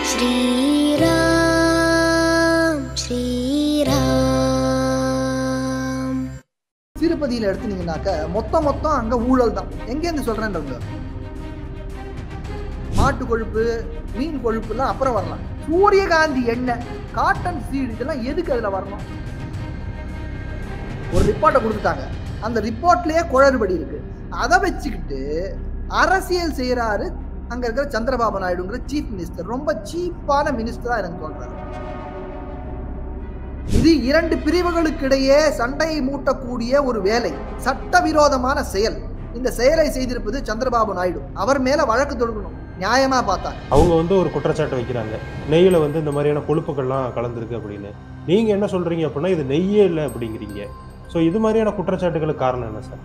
ஸ்ரீராம் ஸ்ரீராம் திருப்பதியில எடுத்துனீங்கன்னாக்க மொத்தம் மொத்தம் அங்க ஊழல் தான் எங்கேருந்து சொல்றேன்றவங்க மாட்டு கொழுப்பு மீன் கொழுப்புலாம் அப்புறம் வரலாம் சூரியகாந்தி எண்ணெய் காட்டன் சீடு இதெல்லாம் எதுக்கு அதுல வரணும் ஒரு ரிப்போர்ட்டை கொடுத்துட்டாங்க அந்த ரிப்போர்ட்லயே குளறுபடி இருக்கு அதை வச்சுக்கிட்டு அரசியல் செய்யறாரு அங்க இருக்கிற சந்திரபாபு நாயுடுங்கிற சீஃப் மினிஸ்டர் ரொம்ப சீப்பான மினிஸ்டரா எனக்கு தோன்றாரு இது இரண்டு பிரிவுகளுக்கிடையே சண்டையை மூட்டக்கூடிய ஒரு வேலை சட்டவிரோதமான செயல் இந்த செயலை செய்திருப்பது சந்திரபாபு நாயுடு அவர் மேல வழக்கு தொடுக்கணும் நியாயமா பார்த்தா அவங்க வந்து ஒரு குற்றச்சாட்டு வைக்கிறாங்க நெய்யில் வந்து இந்த மாதிரியான கொழுப்புகள்லாம் கலந்துருக்கு அப்படின்னு நீங்கள் என்ன சொல்கிறீங்க அப்படின்னா இது நெய்யே இல்லை அப்படிங்கிறீங்க ஸோ இது மாதிரியான குற்றச்சாட்டுகளுக்கு காரணம் என்ன சார்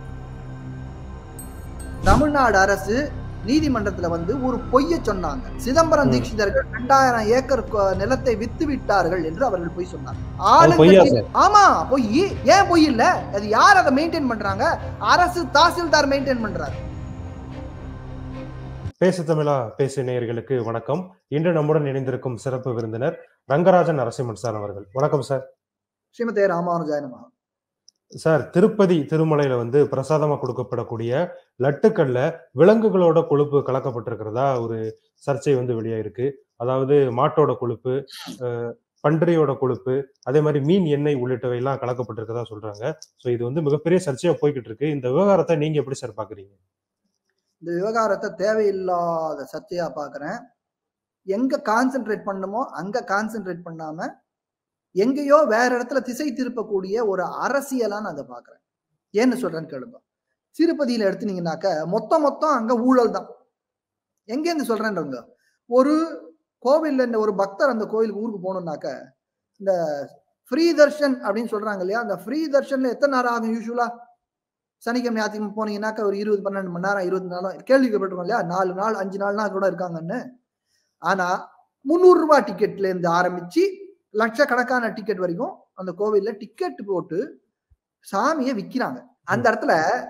தமிழ்நாடு அரசு நீதிமன்றத்துல வந்து ஒரு பொய்ய சொன்னாங்க சிதம்பரம் ம். தீட்சிதர்கள் ரெண்டாயிரம் ஏக்கர் கொ- நிலத்தை வித்து விட்டார்கள் என்று அவர்கள் பொய் சொன்னாங்க அது பொய்யா ஆளுங்கட்சி சார் ஆமா பொய் ஏன் பொய் இல்ல அது யார் அதை மெயின்டைன் பண்றாங்க அரசு தாசில்தார் மெயின்டைன் பண்றாரு பேசு தமிழா பேசு நேயர்களுக்கு வணக்கம் இன்று நம்முடன் இணைந்திருக்கும் சிறப்பு விருந்தினர் ரங்கராஜன் நரசிம்மன் சார் அவர்கள் வணக்கம் சார் ஸ்ரீமதே ராமானுஜாய நமஹ சார் திருப்பதி திருமலையில வந்து பிரசாதமா கொடுக்கப்படக்கூடிய லட்டுக்கள்ல விலங்குகளோட கொழுப்பு கலக்கப்பட்டிருக்கிறதா ஒரு சர்ச்சை வந்து வெளியாயிருக்கு அதாவது மாட்டோட கொழுப்பு அஹ், பன்றியோட கொழுப்பு அதே மாதிரி மீன் எண்ணெய் உள்ளிட்டவை எல்லாம் கலக்கப்பட்டிருக்கதா சொல்றாங்க சோ இது வந்து மிகப்பெரிய சர்ச்சையா போய்கிட்டு இருக்கு இந்த விவகாரத்தை நீங்க எப்படி சார் பாக்குறீங்க இந்த விவகாரத்தை தேவையில்லாத சர்ச்சையா பாக்குறேன் எங்க கான்சென்ட்ரேட் பண்ணுமோ அங்க கான்சென்ட்ரேட் பண்ணாம எங்கேயோ வேற இடத்துல திசை திருப்பக்கூடிய ஒரு அரசியலா நான் அதை பாக்குறேன் ஏன்னு சொல்றேன்னு கேளுங்க திருப்பதியில எடுத்துனீங்கன்னாக்க மொத்தம் மொத்தம் அங்க ஊழல் தான் எங்கேருந்து சொல்றேன்றவங்க ஒரு கோவில்ல இந்த ஒரு பக்தர் அந்த கோயிலுக்கு ஊருக்கு போகணும்னாக்க இந்த ஃப்ரீ தர்ஷன் அப்படின்னு சொல்றாங்க இல்லையா அந்த ஃப்ரீ தர்ஷன்ல எத்தனை நேரம் ஆகும் யூஸ்வலா சனிக்கிழமை ஞாயிற்றுக்கிழமை போனீங்கன்னாக்கா ஒரு இருபது பன்னெண்டு மணி நேரம் இருபது நாளும் கேள்விப்பட்டிருக்கோம் இல்லையா நாலு நாள் அஞ்சு நாள்னா கூட இருக்காங்கன்னு ஆனா முந்நூறு ரூபாய் டிக்கெட்ல இருந்து ஆரம்பிச்சு லட்சக்கணக்கான டிக்கெட் வரைக்கும் அந்த கோவில்ல டிக்கெட் போட்டு சாமியை விக்கிறாங்க அந்த இடத்துல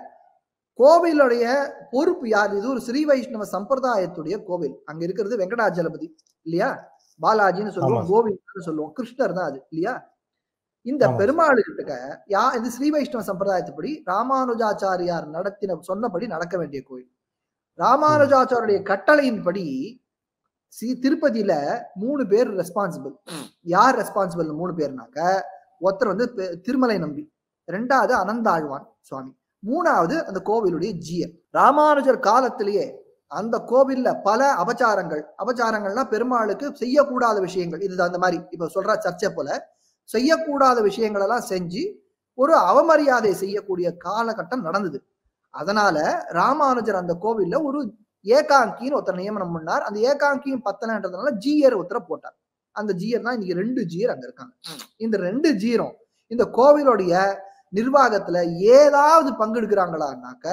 கோவிலுடைய பொறுப்பு யார் இது ஒரு ஸ்ரீ வைஷ்ணவ சம்பிரதாயத்துடைய கோவில் அங்க இருக்கிறது வெங்கடாஜலபதி இல்லையா பாலாஜின்னு சொல்லுவோம் ஆமா. கோவிந்த்னு சொல்லுவோம் கிருஷ்ணர் தான் அது இல்லையா இந்த ஆமா. பெருமாள் கிட்ட யா இது ஸ்ரீ வைஷ்ணவ சம்பிரதாயத்துப்படி ராமானுஜாச்சாரியார் நடத்தின சொன்னபடி நடக்க வேண்டிய கோயில் ராமானுஜாச்சாரியுடைய கட்டளையின்படி ஸ்ரீ திருப்பதியில மூணு பேர் ரெஸ்பான்சிபிள் யார் ரெஸ்பான்சிபிள் மூணு பேர்னாக்க ஒருத்தர் வந்து பெ- திருமலை நம்பி ரெண்டாவது அனந்தாழ்வான் சுவாமி மூணாவது அந்த கோவிலுடைய ஜியர் ராமானுஜர் காலத்திலேயே அந்த கோவில்ல பல அபச்சாரங்கள் அபச்சாரங்கள்னா பெருமாளுக்கு செய்யக்கூடாத விஷயங்கள் இது அந்த மாதிரி இப்ப சொல்ற சர்ச்சை போல செய்யக்கூடாத விஷயங்கள் எல்லாம் செஞ்சு ஒரு அவமரியாதை செய்யக்கூடிய காலகட்டம் நடந்தது அதனால ராமானுஜர் அந்த கோவில்ல ஒரு ஏகாங்கின்னு ஒருத்தர் நியமனம் பண்ணார் அந்த ஏகாங்கியும் பத்தனன்றதுனால ஜீயர் ஒருத்தரை போட்டார் அந்த ஜீயர் தான் இன்னைக்கு ரெண்டு ஜீயர் அங்க இருக்காங்க இந்த ரெண்டு ஜீரும் இந்த கோவிலுடைய நிர்வாகத்துல ஏதாவது பங்கெடுக்கிறாங்களான்னாக்க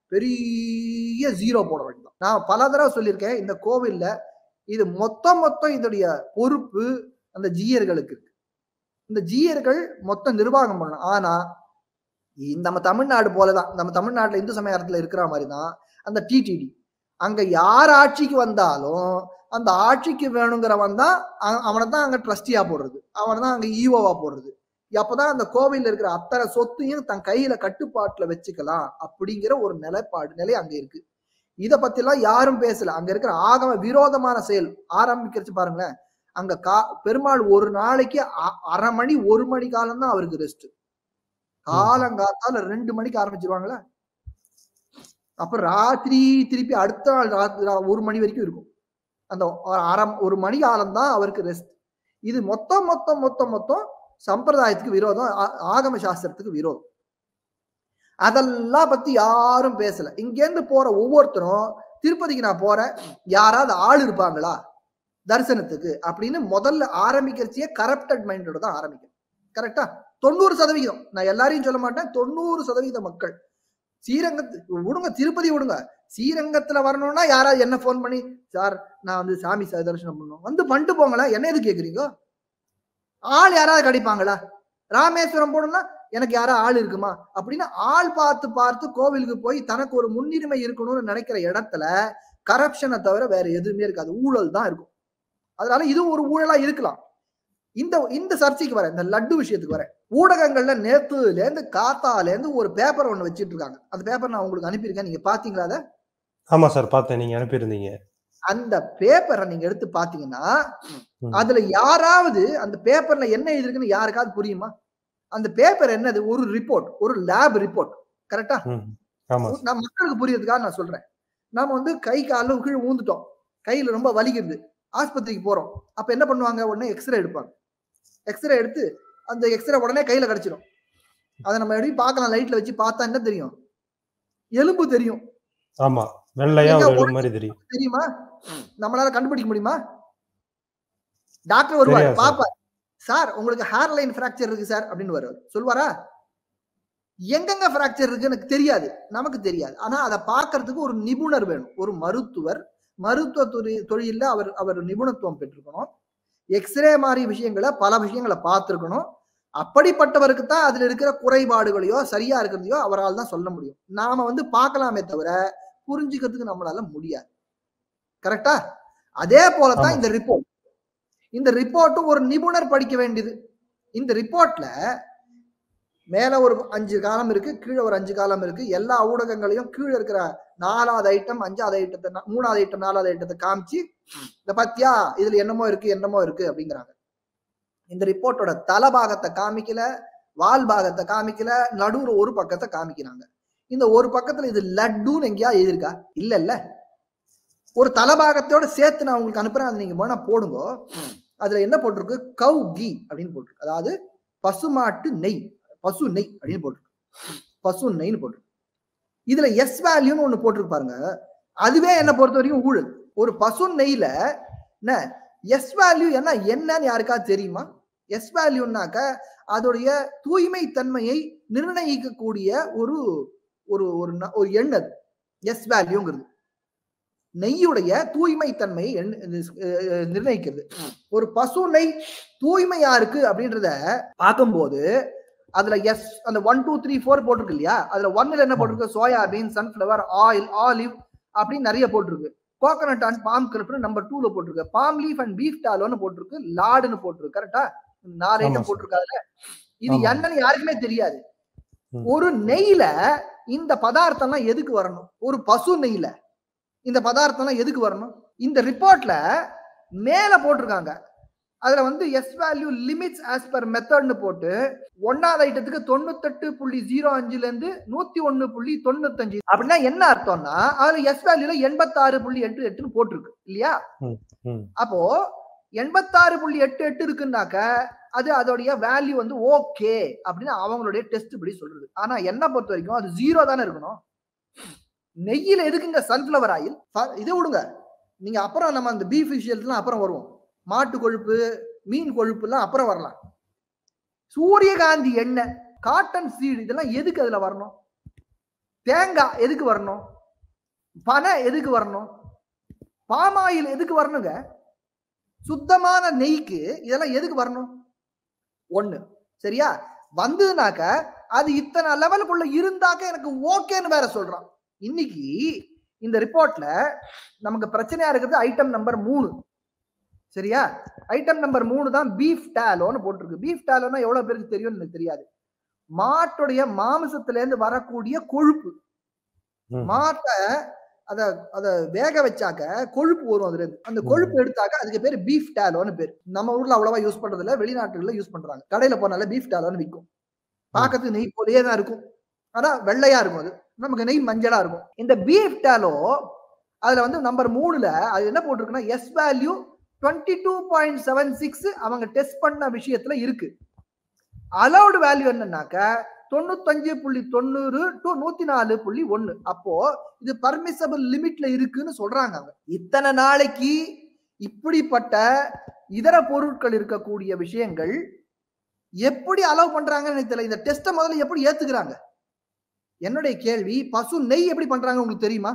பெரிய ஜீரோ போட வேண்டியது நான் பல தடவை சொல்லியிருக்கேன் இந்த கோவில்ல இது மொத்தம் மொத்தம் இதோடைய பொறுப்பு அந்த ஜீயர்களுக்கு இருக்கு இந்த ஜீயர்கள் மொத்தம் நிர்வாகம் பண்ணணும் ஆனா இந்த நம்ம தமிழ்நாடு போலதான் நம்ம தமிழ்நாட்டுல இந்து சமயத்துல இருக்கிற மாதிரி தான் அந்த டிடிடி அங்க யார் ஆட்சிக்கு வந்தாலும் அந்த ஆட்சிக்கு வேணுங்கிறவன் தான் அவனை தான் அங்க ட்ரஸ்டியா போடுறது அவனை தான் அங்க ஈவோவா போடுறது அப்பதான் அந்த கோவில்ல இருக்கிற அத்தனை சொத்தையும் தன் கையில கட்டுப்பாட்டுல வச்சுக்கலாம் அப்படிங்கிற ஒரு நிலைப்பாடு நிலை அங்க இருக்கு இத பத்தி எல்லாம் யாரும் பேசல அங்க இருக்கிற ஆகம விரோதமான செயல் ஆரம்பிக்கிறச்சு பாருங்களேன் அங்க கா பெருமாள் ஒரு நாளைக்கு அ- அரை மணி ஒரு மணி காலம் தான் அவருக்கு ரெஸ்ட் காலங்காத்தால ரெண்டு மணிக்கு ஆரம்பிச்சிருவாங்களா அப்புறம் ராத்திரி திருப்பி அடுத்த நாள் ராத்திரி ரா- ஒரு மணி வரைக்கும் இருக்கும் அந்த ஒரு அரை ஒரு மணி காலம் தான் அவருக்கு ரெஸ்ட் இது மொத்தம் மொத்தம் மொத்தம் மொத்தம் சம்பிரதாயத்துக்கு விரோதம் ஆ- ஆகம சாஸ்திரத்துக்கு விரோதம் அதெல்லாம் பத்தி யாரும் பேசல இங்கேருந்து போற ஒவ்வொருத்தரும் திருப்பதிக்கு நான் போறேன் யாராவது ஆள் இருப்பாங்களா தரிசனத்துக்கு அப்படின்னு முதல்ல ஆரம்பிக்கிறச்சே கரப்டட் மைண்டோட தான் ஆரம்பிக்கும் கரெக்டா தொண்ணூறு சதவிகிதம் நான் எல்லாரையும் சொல்ல மாட்டேன் தொண்ணூறு சதவீத மக்கள் ஸ்ரீரங்கத்து விடுங்க திருப்பதி விடுங்க ஸ்ரீரங்கத்துல வரணும்னா யாராவது என்ன ஃபோன் பண்ணி சார் நான் வந்து சாமி ச- தரிசனம் பண்ணணும் வந்து பண்ணிட்டு போங்களேன் என்ன எது கேக்குறீங்க ஆள் யாராவது கிடைப்பாங்களா ராமேஸ்வரம் போகணும்னா எனக்கு யாராவது ஆள் இருக்குமா அப்படின்னு ஆள் பார்த்து பார்த்து கோவிலுக்கு போய் தனக்கு ஒரு முன்னுரிமை இருக்கணும்னு நினைக்கிற இடத்துல கரப்ஷனை தவிர வேற எதுவுமே இருக்காது ஊழல் தான் இருக்கும் அதனால இது ஒரு ஊழலா இருக்கலாம் இந்த இந்த சர்ச்சைக்கு வர இந்த லட்டு விஷயத்துக்கு வர ஊடகங்கள்ல நேத்துல இருந்து காத்தால இருந்து ஒரு பேப்பர் ஒண்ணு வச்சிட்டு இருக்காங்க அந்த பேப்பர் நான் உங்களுக்கு அனுப்பியிருக்கேன் நீங்க பாத்தீங்களா அதை ஆமா சார் பார்த்தேன் நீங்க அனுப்பியிருந்தீங்க அந்த பேப்பரை நீங்க எடுத்து பாத்தீங்கன்னா ம். அதுல யாராவது அந்த பேப்பர்ல என்ன எழுதிருக்குன்னு யாருக்காவது புரியுமா அந்த பேப்பர் என்னது ஒரு ரிப்போர்ட் ஒரு லேப் ரிப்போர்ட் கரெக்டா ம். ஆமா சார். நான் மக்களுக்கு புரியறதுக்காக நான் சொல்றேன் நாம வந்து கை கால கீழே ஊந்துட்டோம் கையில ரொம்ப வலிக்குது ஆஸ்பத்திரிக்கு போறோம் அப்ப என்ன பண்ணுவாங்க உடனே எக்ஸ்ரே எடுப்பாங்க எக்ஸ்ரே எடுத்து அந்த எக்ஸ்ரே உடனே கையில கிடைச்சிடும் அதை நம்ம எப்படி பார்க்கலாம் லைட்ல வச்சு பார்த்தா என்ன தெரியும் எலும்பு தெரியும் ஆமா வெள்ளையா எங்க ஒரு எலும்பு மாதிரி தெரியும் தெரியுமா நம்மளால கண்டுபிடிக்க முடியுமா டாக்டர் வருவார் தெரியாது சார். பாப்பார் சார் உங்களுக்கு ஹேர் லைன் பிராக்சர் இருக்கு சார் அப்படின்னு வருவார் சொல்வாரா எங்கெங்க பிராக்சர் இருக்கு எனக்கு தெரியாது நமக்கு தெரியாது ஆனா அதை பார்க்கிறதுக்கு ஒரு நிபுணர் வேணும் ஒரு மருத்துவர் மருத்துவ தொழில் தொழில அவர் அவர் நிபுணத்துவம் பெற்றிருக்கணும் எக்ஸ்ரே மாதிரி விஷயங்களை பல விஷயங்களை பார்த்திருக்கணும் அப்படிப்பட்டவருக்கு தான் அதுல இருக்கிற குறைபாடுகளையோ சரியா இருக்கிறதையோ அவரால் தான் சொல்ல முடியும் நாம வந்து பார்க்கலாமே தவிர புரிஞ்சுக்கிறதுக்கு நம்மளால முடியாது கரெக்டா அதே போலதான் ஆமா. இந்த ரிப்போர்ட் இந்த ரிப்போர்ட்டும் ஒரு நிபுணர் படிக்க வேண்டியது இந்த ரிப்போர்ட்ல மேல ஒரு அஞ்சு காலம் இருக்கு கீழே ஒரு அஞ்சு காலம் இருக்கு எல்லா ஊடகங்களையும் கீழே இருக்கிற நாலாவது ஐட்டம் அஞ்சாவது ஐட்டத்தை நா- மூணாவது ஐட்டம் நாலாவது ஐட்டத்தை காமிச்சு இந்த பத்தியா இதுல என்னமோ இருக்கு என்னமோ இருக்கு அப்படிங்கிறாங்க இந்த ரிப்போர்ட்டோட தலபாகத்தை காமிக்கல வால் பாகத்தை காமிக்கல நடுவுல ஒரு பக்கத்தை காமிக்கிறாங்க இந்த ஒரு பக்கத்துல இது லட்டுன்னு எங்கேயா எழுதிருக்கா இல்ல இல்ல ஒரு தலபாகத்தோட சேர்த்து நான் உங்களுக்கு அனுப்புறேன் அதை நீங்க வேணா போடுங்க அதுல என்ன போட்டிருக்கு கவ் கீ அப்படின்னு போட்டிருக்கு அதாவது பசுமாட்டு நெய் பசு நெய் அப்படின்னு போட்டிருக்கு பசு நெய்னு போட்டிருக்கு இதுல எஸ் வேல்யூன்னு ஒண்ணு போட்டிருக்கு பாருங்க அதுவே என்ன பொறுத்த வரைக்கும் ஊழல் ஒரு பசு நெய்ல என்ன எஸ் வேல்யூ என்ன என்னன்னு யாருக்காவது தெரியுமா எஸ் வேல்யூன்னாக்க அதோடைய தூய்மை தன்மையை நிர்ணயிக்கக்கூடிய ஒரு ஒரு ஒரு ந- ஒரு எண் அது எஸ் வேல்யூங்கிறது நெய்யுடைய தூய்மை தன்மையை எண் அஹ் நிர்ணயிக்கிறது ஒரு பசு நெய் தூய்மையா இருக்கு அப்படின்றத பார்க்கும்போது அதுல எஸ் அந்த ஒன் டூ த்ரீ ஃபோர் போட்டிருக்கு இல்லையா அதுல ஒன்னுல என்ன போட்டிருக்கு சோயாபீன் சன்ஃபிளவர் ஆயில் ஆலிவ் அப்படின்னு நிறைய போட்டிருக்கு கோகனட் அண்ட் பாம் கருப்புன்னு நம்பர் டூல போட்டிருக்கு பாம் லீஃப் அண்ட் பீஃப் டாலோன்னு போட்டிருக்கு லாடுன்னு போட்டிருக்கு கரெக்டா நாலு ஆமா ஐட்டம் சார். போட்டிருக்கு அதுல இது ஆமா. என்னன்னு யாருக்குமே தெரியாது ம். ஒரு நெய்ல இந்த பதார்த்தம்லாம் எதுக்கு வரணும் ஒரு பசு நெய்ல இந்த பதார்த்தம்லாம் எதுக்கு வரணும் இந்த ரிப்போர்ட்ல மேல போட்டிருக்காங்க அதுல வந்து S value limits as per மெத்தட்னு போட்டு ஒன்னாவது ஐட்டத்துக்கு தொண்ணூத்தெட்டு புள்ளி ஜீரோ அஞ்சுல இருந்து நூத்தி ஒண்ணு புள்ளி தொண்ணூத்தஞ்சு அப்படின்னா என்ன அர்த்தம்னா அதுல எஸ் வேல்யூல எண்பத்தாறு புள்ளி எட்டு எட்டுன்னு போட்டிருக்கு இல்லையா ம். அப்போ எண்பத்தாறு புள்ளி எட்டு எட்டு இருக்குன்னாக்க அது அதோடைய வேல்யூ வந்து ஓகே அப்படின்னு அவங்களுடைய டெஸ்ட் படி சொல்றது ஆனா என்ன பொறுத்த வரைக்கும் அது ஜீரோ தானே இருக்கணும் நெய்யில எதுக்குங்க சன்ஃபிளவர் ஆயில் இதை விடுங்க நீங்க அப்புறம் நம்ம அந்த பீஃப் விஷயத்துலாம் அப்புறம் வருவோம் மாட்டு கொழுப்பு மீன் கொழுப்புலாம் அப்புறம் வரலாம் சூரியகாந்தி எண்ணெய் காட்டன் சீடு இதெல்லாம் எதுக்கு அதுல வரணும் தேங்காய் எதுக்கு வரணும் பனை எதுக்கு வரணும் பாமாயில் எதுக்கு வரணுங்க சுத்தமான நெய்க்கு இதெல்லாம் எதுக்கு வரணும் ஒண்ணு சரியா வந்ததுனாக்க அது இத்தனை லெவலுக்குள்ள இருந்தாக்க எனக்கு ஓகேன்னு வேற சொல்றான் இன்னைக்கு இந்த ரிப்போர்ட்ல நமக்கு பிரச்சனையா இருக்கிறது ஐட்டம் நம்பர் மூணு சரியா ஐட்டம் நம்பர் மூணு தான் பீஃப் டாலோன்னு போட்டிருக்கு பீஃப் டாலோன்னா எவ்வளவு பேருக்கு தெரியும்னு எனக்கு தெரியாது மாட்டுடைய மாமிசத்துல இருந்து வரக்கூடிய கொழுப்பு ம். மாட்டை அத அத வேக வச்சாக்க கொழுப்பு வரும் அதுல இருந்து அந்த கொழுப்பு எடுத்தாக்க அதுக்கு பேர் பீஃப் டாலோன்னு பேர் நம்ம ஊர்ல அவ்வளவா யூஸ் பண்றது இல்ல வெளிநாட்டுகள்ல யூஸ் பண்றாங்க கடையில போனால பீஃப் டாலோன்னு விற்கும் பார்க்கறதுக்கு நெய் போலயே தான் இருக்கும் ஆனா வெள்ளையா இருக்கும் அது நமக்கு நெய் மஞ்சளா இருக்கும் இந்த பீஃப் டாலோ அதுல வந்து நம்பர் மூணுல அது என்ன போட்டிருக்குன்னா S value twenty two point seven six அவங்க டெஸ்ட் பண்ண விஷயத்துல இருக்கு அலௌடு வேல்யூ என்னன்னாக்க தொண்ணூத்தஞ்சு புள்ளி தொண்ணூறு டு நூத்தி நாலு புள்ளி ஒண்ணு அப்போ இது பர்மிசபிள் லிமிட்ல இருக்குன்னு சொல்றாங்க அவங்க இத்தனை நாளைக்கு இப்படிப்பட்ட இதர பொருட்கள் இருக்கக்கூடிய விஷயங்கள் எப்படி அலோவ் பண்றாங்கன்னு எனக்கு தெரியல இந்த டெஸ்ட்டை முதல்ல எப்படி ஏத்துக்கிறாங்க என்னுடைய கேள்வி பசு நெய் எப்படி பண்றாங்க உங்களுக்கு தெரியுமா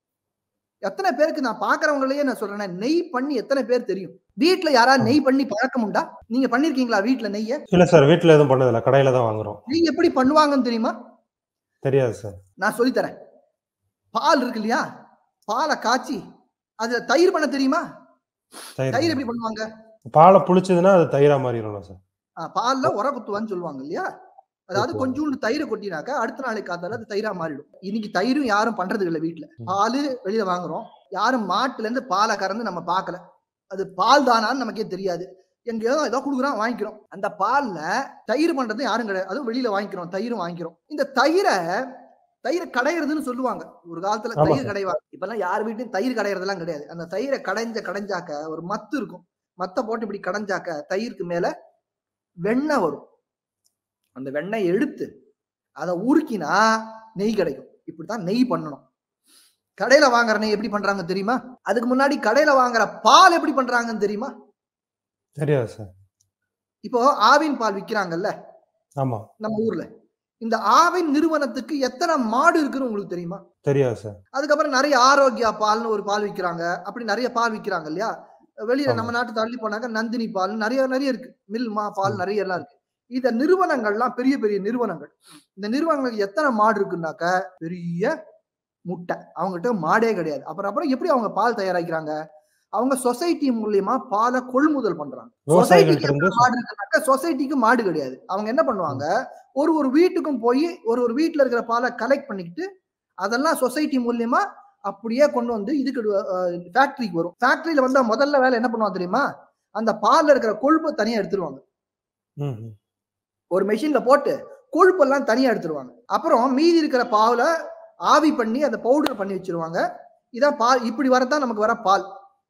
எத்தனை பேருக்கு நான் பாக்குறவங்களையே நான் சொல்றேன் நெய் பண்ணி எத்தனை பேர் தெரியும் வீட்ல யாராவது நெய் பண்ணி பழக்கம் உண்டா நீங்க பண்ணிருக்கீங்களா வீட்ல நெய்ய இல்ல சார் வீட்ல எதுவும் பண்ணதில்ல கடையில தான் வாங்குறோம் நெய் எப்படி பண்ணுவாங்கன்னு தெரியுமா தெரியாது சார் நான் சொல்லித்தரேன் பால் இருக்கு இல்லையா பாலை காய்ச்சி அதுல தயிர் பண்ண தெரியுமா தயிர் தயிர் எப்படி பண்ணுவாங்க பாலை புளிச்சதுன்னா அது தயிரா மாறிடும் சார் ஆ, பால்ல உர குத்துவான்னு சொல்லுவாங்க இல்லையா அதாவது ஓஹோ. கொஞ்சோண்டு தயிரை கொட்டினாக்க அடுத்த நாளைக்கு காத்தால அது தயிரா மாறிடும் இன்னைக்கு தயிரும் யாரும் பண்றது இல்ல வீட்டுல ம். பால் வெளியில வாங்குறோம் யாரும் மாட்டுல இருந்து பாலை கறந்து நம்ம பார்க்கல அது பால் தானான்னு நமக்கே தெரியாது எங்கேயோ ஏதோ கொடுக்குறான் வாங்கிக்கிறோம் அந்த பால்ல தயிர் பண்றது யாரும் கிடையாது அதுவும் வெளியில வாங்கிக்கிறோம் தயிரும் வாங்கிக்கிறோம் இந்த தயிரை தயிரை கடையிறதுன்னு சொல்லுவாங்க ஒரு காலத்துல ஆமா தயிர் சார். கடைவாங்க இப்பெல்லாம் யார் வீட்லயும் தயிர் கடையிறதெல்லாம் கிடையாது அந்த தயிரை கடைஞ்ச கடைஞ்சாக்க ஒரு மத்து இருக்கும் மத்த போட்டு இப்படி கடைஞ்சாக்க தயிருக்கு மேல வெண்ணெய் வரும் அந்த வெண்ணெய் எடுத்து அதை உருக்கினா நெய் கிடைக்கும் இப்படித்தான் நெய் பண்ணணும் கடையில வாங்குற நெய் எப்படி பண்றாங்க தெரியுமா அதுக்கு முன்னாடி கடையில வாங்குற பால் எப்படி பண்றாங்கன்னு தெரியுமா தெரியாது சார் இப்போ ஆவின் பால் விக்கிறாங்கல்ல ஆமா நம்ம ஊர்ல இந்த ஆவின் நிறுவனத்துக்கு எத்தனை மாடு இருக்குன்னு உங்களுக்கு தெரியுமா தெரியாது சார் அதுக்கப்புறம் நிறைய ஆரோக்கியா பால்னு ஒரு பால் விக்கிறாங்க அப்படி நிறைய பால் விக்கிறாங்க இல்லையா வெளியில ஆமா. நம்ம நாட்டு தள்ளி போனாக்க நந்தினி பால் நிறைய நிறைய இருக்கு மில்மா பால் நிறைய எல்லாம் இருக்கு இந்த நிறுவனங்கள்லாம் பெரிய பெரிய நிறுவனங்கள் இந்த நிறுவனங்களுக்கு எத்தனை மாடு இருக்குன்னாக்க பெரிய முட்டை அவங்ககிட்ட மாடே கிடையாது அப்புறம் அப்புறம் எப்படி அவங்க பால் தயாரிக்கிறாங்க அவங்க சொசைட்டி மூலியமா பாலை கொள்முதல் பண்றாங்க விவசாயிகள்ட்ட இருந்து மாடு இருக்குனாக்க சொசைட்டிக்கு மாடு கிடையாது அவங்க என்ன பண்ணுவாங்க ஒரு ஒரு வீட்டுக்கும் போய் ஒரு ஒரு வீட்டுல இருக்கிற பாலை கலெக்ட் பண்ணிக்கிட்டு அதெல்லாம் சொசைட்டி மூலியமா அப்படியே கொண்டு வந்து இதுக்கு ஃபேக்டரிக்கு வரும் ஃபேக்டரியில வந்தா முதல்ல வேலை என்ன பண்ணுவாங்க தெரியுமா அந்த பால்ல இருக்கிற கொழுப்பை தனியா எடுத்துருவாங்க ம், ம். ஒரு மெஷின்ல போட்டு கொழுப்பெல்லாம் தனியா எடுத்துருவாங்க அப்புறம் மீதி இருக்கிற பாலை ஆவி பண்ணி அதை பவுடர் பண்ணி வச்சிருவாங்க இதான் பால் இப்படி வரதான் நமக்கு வர பால்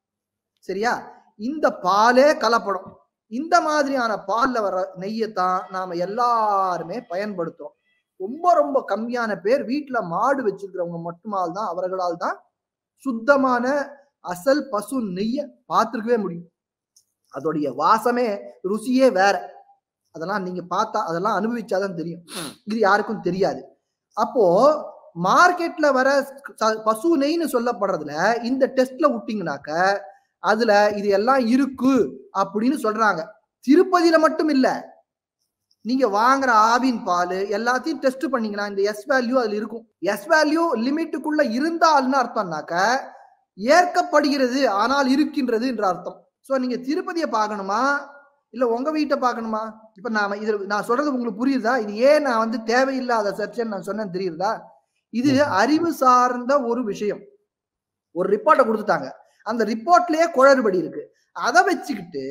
சரியா இந்த பாலே கலப்படம் இந்த மாதிரியான பால்ல வர நெய்யத்தான் நாம எல்லாருமே பயன்படுத்துறோம் ரொம்ப ரொம்ப கம்மியான பேர் வீட்டுல மாடு வச்சிருக்கிறவங்க மட்டுமால் தான் அவர்களால் தான் சுத்தமான அசல் பசு நெய்ய பார்த்துருக்கவே முடியும் அதோடைய வாசமே ருசியே வேற அதெல்லாம் நீங்க பார்த்தா அதெல்லாம் அனுபவிச்சாதான் தெரியும் இது யாருக்கும் தெரியாது அப்போ மார்க்கெட்ல வர ச- பசு நெய்ன்னு சொல்லப்படுறதுல இந்த டெஸ்ட்ல விட்டீங்கனாக்க அதுல இது எல்லாம் இருக்கு அப்படின்னு சொல்றாங்க திருப்பதியில மட்டும் இல்ல நீங்க வாங்குற ஆவின் பால் எல்லாத்தையும் டெஸ்ட் பண்ணீங்கன்னா இந்த எஸ் வேல்யூ அதுல இருக்கும் எஸ் வேல்யூ லிமிட்டுக்குள்ள இருந்தால்னு அர்த்தம்னாக்க ஏற்கப்படுகிறது ஆனால் இருக்கின்றது என்ற அர்த்தம் சோ நீங்க திருப்பதியை பார்க்கணுமா இல்ல உங்க வீட்டை பார்க்கணுமா இப்ப நாம இது நான் சொல்றது உங்களுக்கு புரியுதா இது ஏன் நான் வந்து தேவையில்லாத சர்ச்சைன்னு நான் சொன்னேன் தெரியுதா இது அறிவு சார்ந்த ஒரு விஷயம் ஒரு ரிப்போர்ட்டை கொடுத்துட்டாங்க அந்த ரிப்போர்ட்லயே குளறுபடி இருக்கு அதை வச்சுக்கிட்டு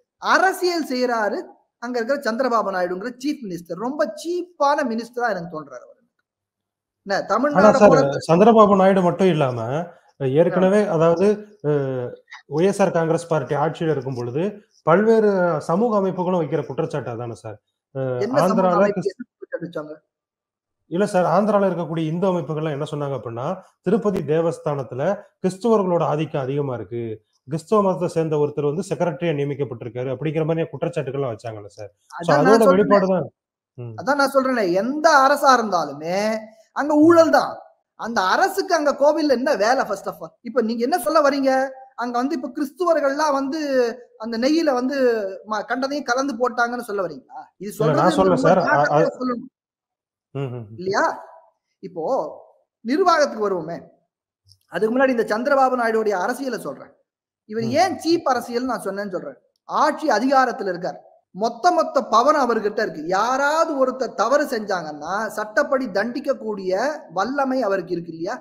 அரசியல் செய்யறாரு அங்க இருக்கிற சந்திரபாபு நாயுடுங்கிற சீஃப் மினிஸ்டர் ரொம்ப சீப்பான மினிஸ்டரா எனக்கு தோன்றாரு அவர் என்ன ஆனா தமிழ்நாடு சார் பொறுத்த- சந்திரபாபு நாயுடு மட்டும் இல்லாம ஏற்கனவே அதாவது அஹ், ஒய்எஸ்ஆர் காங்கிரஸ் பார்ட்டி ஆட்சியில் இருக்கும் பொழுது பல்வேறு சமூக அமைப்புகளும் வைக்கிற குற்றச்சாட்டு அதானே சார் அஹ், என்ன சமூக ஆந்திரால அமைப்பு கிறிஸ்- என்ன குற்றச்சாட்டு வச்சாங்க? இல்ல சார் ஆந்திரால இருக்கக்கூடிய இந்து அமைப்புகள்லாம் என்ன சொன்னாங்க அப்படின்னா திருப்பதி தேவஸ்தானத்துல கிறிஸ்துவர்களோட ஆதிக்கம் அதிகமா இருக்கு கிறிஸ்துவ மதத்தை சேர்ந்த ஒருத்தர் வந்து செக்ரட்டரியா நியமிக்கப்பட்டிருக்காரு அப்படிங்கிற மாதிரி குற்றச்சாட்டுகள்லாம் வச்சாங்கல்ல சார் சோ அதான் அதோட நான் சொல்றேன். வெளிப்பாடு தான் ம். அதான் நான் சொல்றேனே எந்த அரசா இருந்தாலுமே அங்க ஊழல் தான் அந்த அரசுக்கு அங்க கோவில்ல என்ன வேலை ஃபர்ஸ்ட் ஆஃப் ஆல் இப்ப நீங்க என்ன சொல்ல வரீங்க அங்க வந்து இப்ப கிறிஸ்துவர்கள்லாம் வந்து அந்த நெய்யில வந்து ம- கண்டதையும் கலந்து போட்டாங்கன்னு சொல்ல வரீங்களா இது இல்ல, நான் சொல்றது சொல்லல ரொம்ப சார். அ- ஜாக்கிரதையா சொல்லணும் ம், ம், ம். இல்லையா இப்போ நிர்வாகத்துக்கு வருவோமே அதுக்கு முன்னாடி இந்த சந்திரபாபு நாயுடுடைய அரசியலை சொல்றேன் இவர் ம். ஏன் சீப் அரசியல் நான் சொன்னேன்னு சொல்றேன் ஆட்சி அதிகாரத்துல இருக்கார் மொத்த மொத்த பவர் அவர்கிட்ட இருக்கு யாராவது ஒருத்தர் தவறு செஞ்சாங்கன்னா சட்டப்படி தண்டிக்கக்கூடிய வல்லமை அவருக்கு இருக்கு இல்லையா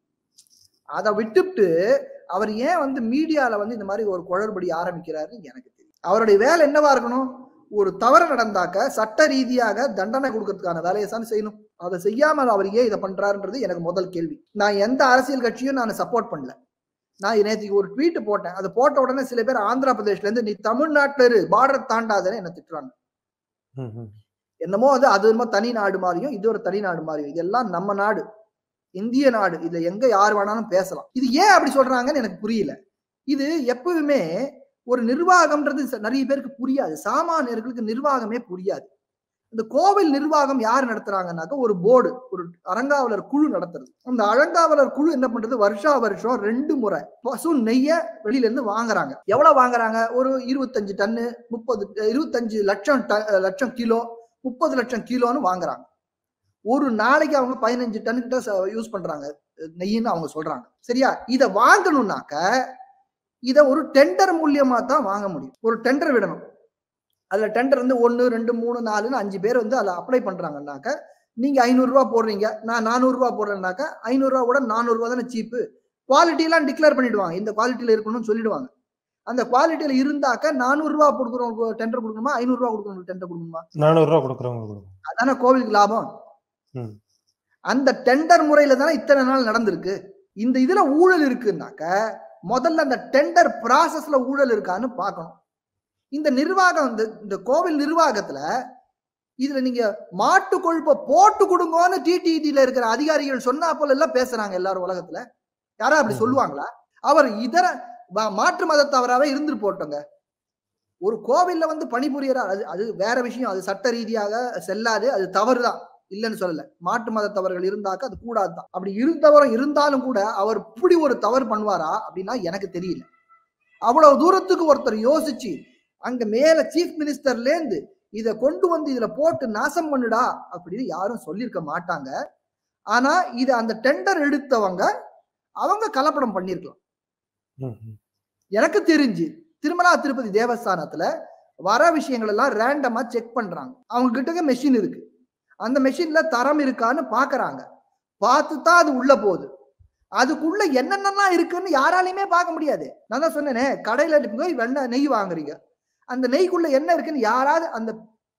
அதை விட்டுட்டு அவர் ஏன் வந்து மீடியால வந்து இந்த மாதிரி ஒரு குளறுபடி ஆரம்பிக்கிறாருன்னு எனக்கு தெரியும் அவருடைய வேலை என்னவா இருக்கணும் ஒரு தவறு நடந்தாக்க சட்ட ரீதியாக தண்டனை கொடுக்கறதுக்கான வேலையை தான் செய்யணும் அதை செய்யாமல் அவர் ஏன் இதை பண்றாருன்றது எனக்கு முதல் கேள்வி நான் எந்த அரசியல் கட்சியும் நான் சப்போர்ட் பண்ணல நான் நேற்றுக்கு ஒரு ட்வீட் போட்டேன் அதை போட்ட உடனே சில பேர் ஆந்திரா பிரதேஷ்ல இருந்து நீ தமிழ்நாட்டுல இரு பார்டர் தாண்டாதன்னு என்ன திட்டுறாங்க ம், ம். என்னமோ அது அது என்னமோ தனி நாடு மாதிரியும் இது ஒரு தனி நாடு மாதிரியும் இதெல்லாம் நம்ம நாடு இந்திய நாடு இதுல எங்க யார் வேணாலும் பேசலாம் இது ஏன் அப்படி சொல்றாங்கன்னு எனக்கு புரியல இது எப்பவுமே ஒரு நிர்வாகம்ன்றது ச- நிறைய பேருக்கு புரியாது சாமானியர்களுக்கு நிர்வாகமே புரியாது இந்த கோவில் நிர்வாகம் யார் நடத்துறாங்கன்னாக்க ஒரு போர்டு ஒரு அறங்காவலர் குழு நடத்துறது அந்த அறங்காவலர் குழு என்ன பண்றது வருஷா வருஷம் ரெண்டு முறை பசு நெய்ய வெளியில இருந்து வாங்குறாங்க எவ்வளவு வாங்குறாங்க ஒரு இருபத்தஞ்சு டன்னு முப்பது இருபத்தஞ்சு லட்சம் ட- லட்சம் கிலோ முப்பது லட்சம் கிலோன்னு வாங்குறாங்க ஒரு நாளைக்கு அவங்க பதினஞ்சு டன் கிட்ட யூஸ் பண்றாங்க நெய்ன்னு அவங்க சொல்றாங்க சரியா இத வாங்கணும்னாக்க இதை ஒரு டெண்டர் மூலியமா தான் வாங்க முடியும் ஒரு டெண்டர் விடணும் அதுல டெண்டர் வந்து ஒன்னு ரெண்டு மூணு நாலுன்னு அஞ்சு பேர் வந்து அதில் அப்ளை பண்றாங்கன்னாக்க நீங்க ஐநூறு ரூபா போடுறீங்க நான் நானூறு ரூபா போடுறேன்னாக்க ஐநூறு ரூபா கூட நானூறு ரூபா தானே சீப்பு குவாலிட்டி எல்லாம் டிக்ளேர் பண்ணிடுவாங்க இந்த குவாலிட்டியில இருக்கணும்னு சொல்லிடுவாங்க அந்த குவாலிட்டியில இருந்தாக்க நானூறு ரூபா கொடுக்குறவங்களுக்கு டெண்டர் கொடுக்கணுமா ஐநூறு ரூபா கொடுக்குறவங்களுக்கு டெண்டர் கொடுக்கணுமா நானூறு ரூபா கொடுக்குறவங்களுக்கு கொடுக்கும் அதானே கோவிலுக்கு லாபம் ம். அந்த டெண்டர் முறையில தானே இத்தனை நாள் நடந்திருக்கு இந்த இதுல ஊழல் இருக்குன்னாக்க முதல்ல அந்த டெண்டர் ப்ராசஸ்ல ஊழல் இருக்கான்னு பார்க்கணும் இந்த நிர்வாகம் வந்து இந்த கோவில் நிர்வாகத்துல இதுல நீங்க மாட்டு கொழுப்பை போட்டு கொடுங்கன்னு டிடிடில இருக்கிற அதிகாரிகள் சொன்னா போல எல்லாம் பேசுறாங்க எல்லாரும் உலகத்துல யாரா அப்படி ம். சொல்லுவாங்களா அவர் இதர வ- மாற்று மதத்தவராவே இருந்துட்டு போட்டோங்க ஒரு கோவில்ல வந்து பணிபுரியறார் அது அது வேற விஷயம் அது சட்ட ரீதியாக செல்லாது அது தவறுதான் இல்லைன்னு சொல்லல மாட்டு மதத்தவர்கள் இருந்தாக்க அது கூடாதுதான் அப்படி இருந்தவரும் இருந்தாலும் கூட அவர் இப்படி ஒரு தவறு பண்ணுவாரா அப்படின்னா எனக்கு தெரியல அவ்வளவு தூரத்துக்கு ஒருத்தர் யோசிச்சு அங்க மேல சீஃப் மினிஸ்டர்ல இருந்து இத கொண்டு வந்து இதுல போட்டு நாசம் பண்ணுடா அப்படின்னு யாரும் சொல்லியிருக்க மாட்டாங்க ஆனா இது அந்த டெண்டர் எடுத்தவங்க அவங்க கலப்படம் பண்ணிருக்கலாம் ம், ம். எனக்கு தெரிஞ்சு திருமலா திருப்பதி தேவஸ்தானத்துல வர விஷயங்கள் எல்லாம் ரேண்டமா செக் பண்றாங்க அவங்க கிட்ட மெஷின் இருக்கு அந்த மெஷின்ல தரம் இருக்கான்னு பாக்குறாங்க பார்த்து தான் அது உள்ள போகுது அதுக்குள்ள என்னென்னலாம் இருக்குன்னு யாராலையுமே பார்க்க முடியாது நான் தான் சொன்னேனே கடையில போய் வெண்ணெய் நெய் வாங்குறீங்க அந்த நெய்க்குள்ள என்ன இருக்குன்னு யாராவது அந்த